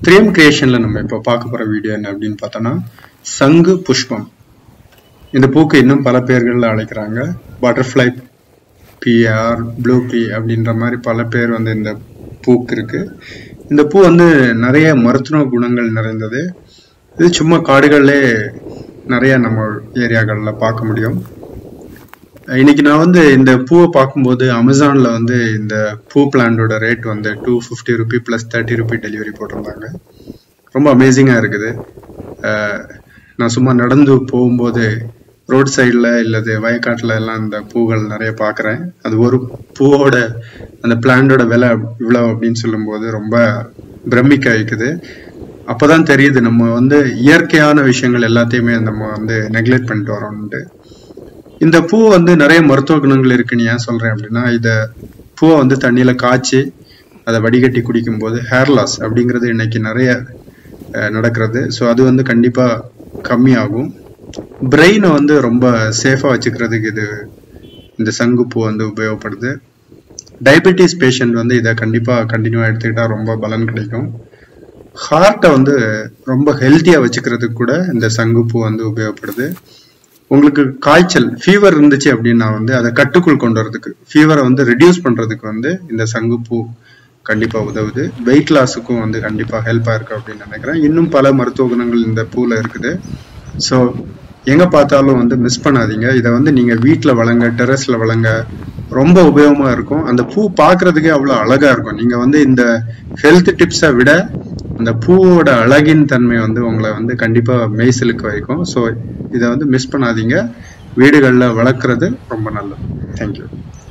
த்ரீஎம் கிரியேஷன்ல நம்ம இப்போ பார்க்க போற வீடியோ என்ன அப்படின்னு பார்த்தோம்னா சங்கு புஷ்பம் இந்த பூக்கு இன்னும் பல பேர்கள்ல அழைக்கிறாங்க பட்டர்ஃப்ளை பிஆர் ப்ளூ பி அப்படின்ற மாதிரி பல பேர் வந்து இந்த பூக்கு இருக்கு இந்த பூ வந்து நிறைய மருத்துவ குணங்கள் நிறைந்தது இது சும்மா காடுகள்லே நிறைய நம்ம ஏரியாக்கள்ல பார்க்க முடியும் இன்னைக்கு நான் வந்து இந்த பூவை பார்க்கும்போது அமேசான்ல வந்து இந்த பூ பிளான்டோட ரேட் வந்து two fifty rupee plus thirty rupee delivery போட்டிருந்தாங்க ரொம்ப அமேசிங்காக இருக்குது அஹ் நான் சும்மா நடந்து போகும்போது ரோட் சைடில் இல்லது வயக்காட்டில் எல்லாம் இந்த பூகள் நிறைய பார்க்குறேன் அது ஒரு பூவோட அந்த பிளான்டோட விலை இவ்வளோ அப்படின்னு சொல்லும்போது ரொம்ப பிரமிக்க வைக்குது அப்போதான் தெரியுது நம்ம வந்து இயற்கையான விஷயங்கள் எல்லாத்தையுமே நம்ம வந்து நெக்லெக்ட் பண்ணிட்டு வரோம்ட்டு இந்த பூ வந்து நிறைய மருத்துவ குணங்கள் இருக்குன்னு ஏன் சொல்றேன் அப்படின்னா இத பூவை வந்து தண்ணியில காய்ச்சி அதை வடிகட்டி குடிக்கும் போது ஹேர் லாஸ் அப்படிங்கிறது இன்னைக்கு நிறைய அஹ், நடக்கிறது ஸோ அது வந்து கண்டிப்பா கம்மியாகும் பிரெயினை வந்து ரொம்ப சேஃபா வச்சுக்கிறதுக்கு இது இந்த சங்கு பூ வந்து உபயோகப்படுது டயபெட்டிஸ் பேஷண்ட் வந்து இதை கண்டிப்பா கண்டினியூவா எடுத்துக்கிட்டா ரொம்ப பலன் கிடைக்கும் ஹார்ட்டை வந்து ரொம்ப ஹெல்த்தியா வச்சுக்கிறதுக்கு கூட இந்த சங்குப்பூ வந்து உபயோகப்படுது உங்களுக்கு காய்ச்சல் ஃபீவர் இருந்துச்சு அப்படின்னா வந்து அதை கட்டுக்குள் கொண்டு வரதுக்கு ஃபீவரை வந்து ரெடியூஸ் பண்றதுக்கு வந்து இந்த சங்குப்பூ கண்டிப்பா உதவுது வெயிட் லாஸுக்கும் வந்து கண்டிப்பா ஹெல்ப்பா இருக்கு அப்படின்னு நினைக்கிறேன் இன்னும் பல மருத்துவ குணங்கள் இந்த பூல இருக்குது ஸோ எங்க பார்த்தாலும் வந்து மிஸ் பண்ணாதீங்க இதை வந்து நீங்க வீட்ல வளங்க டெரஸ்ல வளங்க ரொம்ப உபயோகமா இருக்கும் அந்த பூ பார்க்கிறதுக்கே அவ்வளவு அழகா இருக்கும் நீங்க வந்து இந்த ஹெல்த் டிப்ஸை விட அந்த பூவோட அழகின் தன்மை வந்து உங்களை வந்து கண்டிப்பா மெய்சிலுக்கு வைக்கும் ஸோ இதை வந்து மிஸ் பண்ணாதீங்க வீடுகளில் வளர்க்குறது ரொம்ப நல்லது தேங்க்யூ